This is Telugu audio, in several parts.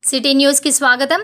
సిటీ న్యూస్ కి స్వాగతం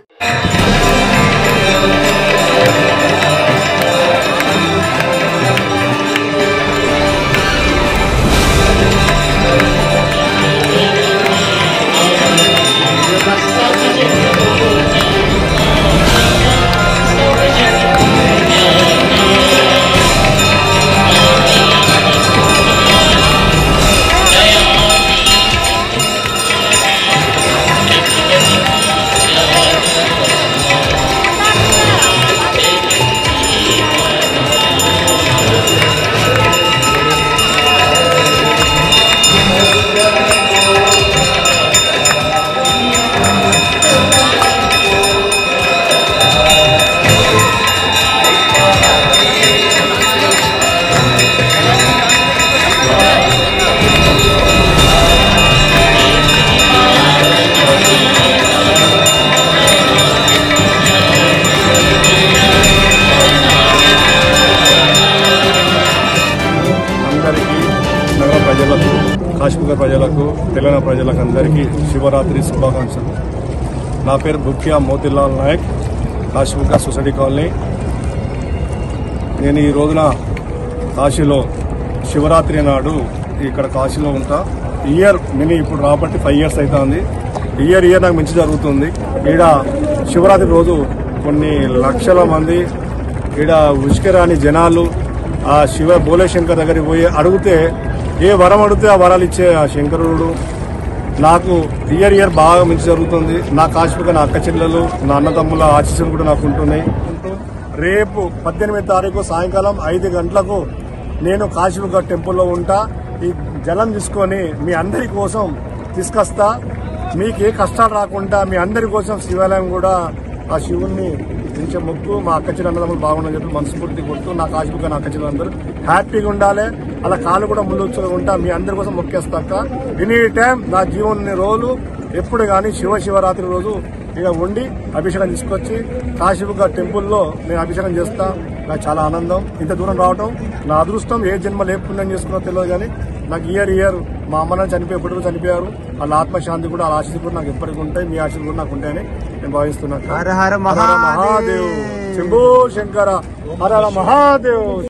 అందరికీ నగర ప్రజలకు కాశ్మీర్ ప్రజలకు తెలంగాణ ప్రజలకు అందరికీ శివరాత్రి శుభాకాంక్షలు నా పేరు బుక్యా మోతిలాల్ నాయక్ కాశ్మీర్ సొసైటీ కాలనీ నేను ఈ రోజున కాశీలో శివరాత్రి నాడు ఇక్కడ కాశీలో ఉంటా ఇయర్ మినీ ఇప్పుడు రాబట్టి ఫైవ్ ఇయర్స్ అవుతుంది ఇయర్ ఇయర్ నాకు మంచి జరుగుతుంది ఈడ శివరాత్రి రోజు కొన్ని లక్షల మంది ఈడ ఉష్కరాని జనాలు ఆ శివ భోలే శంకర్ దగ్గరికి పోయి అడిగితే ఏ వరం అడిగితే ఆ వరాలు ఇచ్చే ఆ శంకరుడు నాకు ఇయర్ ఇయర్ బాగా మంచి జరుగుతుంది నా కాశ్మీర్ నా అక్క చెల్లెలు నా అన్నదమ్ముల ఆశీస్సులు కూడా నాకు ఉంటున్నాయి రేపు పద్దెనిమిది తారీఖు సాయంకాలం ఐదు గంటలకు నేను కాశీబుగ్గ టెంపుల్లో ఉంటా ఈ జలం తీసుకొని మీ అందరి కోసం తీసుకొస్తా మీకు ఏ కష్టాలు రాకుండా మీ అందరి కోసం శివాలయం కూడా ఆ శివుణ్ణి కొంచెం మొక్కు మా అక్క చెల్లి అన్నదమ్ములు బాగుండని చెప్పి మనస్ఫూర్తి కొడుతూ నా కాశీబుగ్గ నా అక్క చెల్లెలు అందరూ హ్యాపీగా ఉండాలి అలా కాలు కూడా ముందు ఉంటా మీ అందరి కోసం మొక్కేస్తాక ఎనీ టైం నా జీవన రోజులు ఎప్పుడు కానీ శివ శివరాత్రి రోజు ఇక ఉండి అభిషేకం తీసుకొచ్చి కాశీబుగ్గ టెంపుల్లో నేను అభిషేకం చేస్తా నాకు చాలా ఆనందం ఇంత దూరం రావటం నా అదృష్టం ఏ జన్మ లేపుణ్యం చేసుకున్నా తెలియదు కానీ నాకు ఇయర్ ఇయర్ మా అమ్మ నాన్న చనిపోయి ఎప్పుడు చనిపోయారు వాళ్ళ ఆత్మశాంతి కూడా వాళ్ళ ఆశీస్సులు కూడా నాకు ఎప్పటికీ ఉంటాయి మీ ఆశీస్సులు కూడా నాకు ఉంటాయని నేను భావిస్తున్నాను హర హర హర హర మహాదేవ్ శంభో శంకర హర హర మహాదేవ్